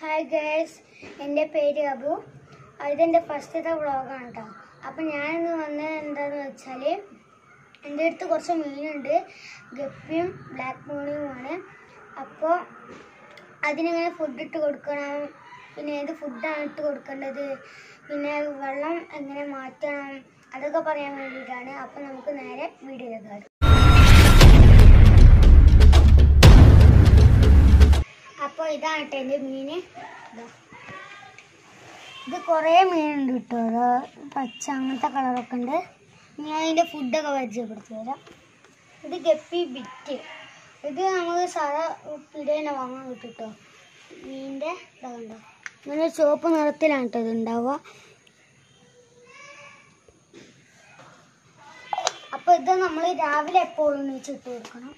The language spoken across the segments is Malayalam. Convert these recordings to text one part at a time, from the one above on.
ഹായ് ഗേൾസ് എൻ്റെ പേര് അബു ഇതെൻ്റെ ഫസ്റ്റത്തെ വ്ളോഗാണ് കേട്ടോ അപ്പം ഞാനിന്ന് വന്നത് എന്താന്ന് വെച്ചാൽ എൻ്റെ അടുത്ത് കുറച്ച് മീനുണ്ട് ഗപ്പിയും ബ്ലാക്ക് മോണിയുമാണ് അപ്പോൾ അതിനിങ്ങനെ ഫുഡ് ഇട്ട് കൊടുക്കണം പിന്നെ ഏത് ഫുഡാണ് ഇട്ട് കൊടുക്കേണ്ടത് പിന്നെ വെള്ളം എങ്ങനെ മാറ്റണം അതൊക്കെ പറയാൻ വേണ്ടിയിട്ടാണ് അപ്പം നമുക്ക് നേരെ വീഡിയോയിലേക്ക് കാണാം അപ്പോൾ ഇതാണ് കേട്ടോ എൻ്റെ മീന് ഇതാ. ഇത് കുറേ മീനുണ്ട് കേട്ടോ അതാ പച്ച അങ്ങനത്തെ കളറൊക്കെ ഉണ്ട് ഞാൻ അതിൻ്റെ ഫുഡൊക്കെ പരിചയപ്പെടുത്തി തരാം ഇത് ഗപ്പി ബിറ്റ് ഇത് നമുക്ക് സാധാ പിടേന വാങ്ങാൻ കിട്ടും കേട്ടോ മീനിൻ്റെ ഇതുണ്ടോ ഇങ്ങനെ ചുവപ്പ് നിറത്തിലാണ് കേട്ടോ ഇത് ഉണ്ടാവുക അപ്പോൾ ഇത് നമ്മൾ രാവിലെ എപ്പോഴും നീച്ചിട്ട് കൊടുക്കണം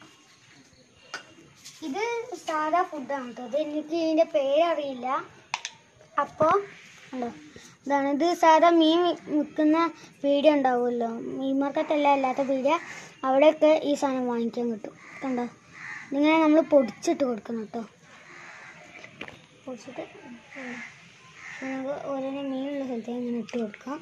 ഇത് സാധാ ഫുഡാണ് കേട്ടോ ഇത് എനിക്ക് ഇതിൻ്റെ പേരറിയില്ല അപ്പോൾ ഉണ്ടോ ഇതാണ് ഇത് സാധാ മീൻ വിൽക്കുന്ന പീടിയ ഉണ്ടാവുമല്ലോ മീൻ മാർക്കറ്റല്ല അല്ലാത്ത പീടിയ അവിടെയൊക്കെ ഈ സാധനം വാങ്ങിക്കാൻ കിട്ടും കണ്ടോ ഇതിങ്ങനെ നമ്മൾ പൊടിച്ചിട്ട് കൊടുക്കണം കേട്ടോ പൊടിച്ചിട്ട് ഉം. നമുക്ക് ഓരോരോ മീനുള്ള സ്ഥലത്തേക്ക് ഇങ്ങനെ ഇട്ട് കൊടുക്കാം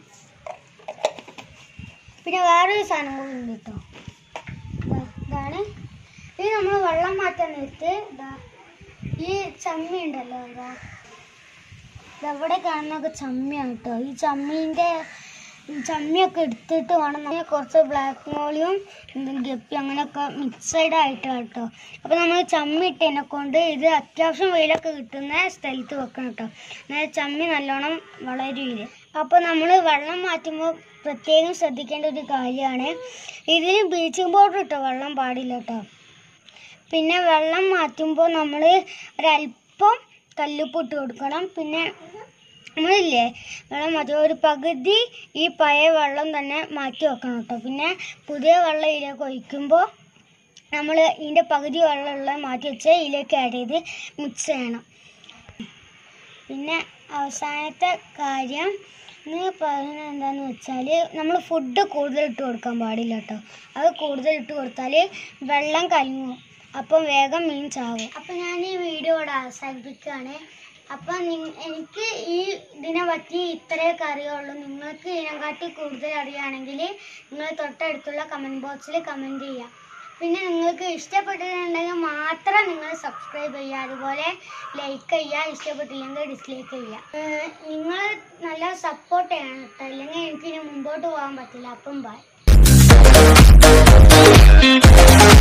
പിന്നെ വേറൊരു സാധനം കൂടി ഉണ്ട് കേട്ടോ ദാ ഇതാണ് ഇത് നമ്മൾ വെള്ളം മാറ്റാൻ നേരത്ത് ഇതാ ഈ ചമ്മി ഉണ്ടല്ലോ ഇതാ ഇതവിടെ കാണുന്നൊക്കെ ചമ്മിയാണ് കേട്ടോ ഈ ചമ്മീൻ്റെ ചമ്മിയൊക്കെ എടുത്തിട്ട് വേണം നമ്മൾ കുറച്ച് ബ്ലാക്ക് മോളിയും ഗപ്പി അങ്ങനെയൊക്കെ മിക്സഡ് ആയിട്ടാണ് കേട്ടോ അപ്പോൾ നമ്മൾ ചമ്മി ഇട്ടതിനെ കൊണ്ട് ഇത് അത്യാവശ്യം വെയിലൊക്കെ കിട്ടുന്ന സ്ഥലത്ത് വെക്കണം കേട്ടോ എന്നാൽ ചമ്മി നല്ലോണം വളരില്ല അപ്പോൾ നമ്മൾ വെള്ളം മാറ്റുമ്പോൾ പ്രത്യേകം ശ്രദ്ധിക്കേണ്ട ഒരു കാര്യമാണ് ഇതിന് ബ്ലീച്ചിങ് പൗഡർ ഇട്ടോ വെള്ളം പാടില്ല കേട്ടോ പിന്നെ വെള്ളം മാറ്റുമ്പോൾ നമ്മൾ ഒരല്പം കല്ലുപ്പ് ഇട്ട് കൊടുക്കണം പിന്നെ നമ്മളില്ലേ വെള്ളം മാറ്റുമ്പോൾ ഒരു പകുതി ഈ പഴയ വെള്ളം തന്നെ മാറ്റി വെക്കണം കേട്ടോ പിന്നെ പുതിയ വെള്ളം ഇതിലേക്ക് ഒഴിക്കുമ്പോൾ നമ്മൾ ഇതിൻ്റെ പകുതി വെള്ളമുള്ള മാറ്റി വെച്ച് ഇതിലേക്ക് ആഡ് ചെയ്ത് മിക്സ് ചെയ്യണം പിന്നെ അവസാനത്തെ കാര്യം എന്ന് പറയുന്നത് എന്താണെന്ന് വെച്ചാൽ നമ്മൾ ഫുഡ് കൂടുതൽ ഇട്ട് കൊടുക്കാൻ പാടില്ല കേട്ടോ അത് കൂടുതൽ ഇട്ട് കൊടുത്താൽ വെള്ളം കലങ്ങും അപ്പം വേഗം മീൻ ചാവും അപ്പം ഞാൻ ഈ വീഡിയോ ഇവിടെ അവസാനിപ്പിക്കുകയാണ് അപ്പം നിങ്ങ- എനിക്ക് ഈ ഇതിനെ പറ്റി ഇത്രയൊക്കെ അറിയുള്ളൂ നിങ്ങൾക്ക് ഇതിനെക്കാട്ടി കൂടുതൽ അറിയുകയാണെങ്കിൽ നിങ്ങൾ തൊട്ടടുത്തുള്ള കമൻറ്റ് ബോക്സിൽ കമൻറ്റ് ചെയ്യുക പിന്നെ നിങ്ങൾക്ക് ഇഷ്ടപ്പെട്ടിട്ടുണ്ടെങ്കിൽ മാത്രം നിങ്ങൾ സബ്സ്ക്രൈബ് ചെയ്യുക അതുപോലെ ലൈക്ക് ചെയ്യുക ഇഷ്ടപ്പെട്ടില്ലെങ്കിൽ ഡിസ്ലൈക്ക് ചെയ്യുക ഏഹ് നിങ്ങൾ നല്ല സപ്പോർട്ട് ചെയ്യണം കേട്ടോ അല്ലെങ്കിൽ എനിക്ക് ഇനി മുമ്പോട്ട് പോകാൻ പറ്റില്ല അപ്പം ബൈ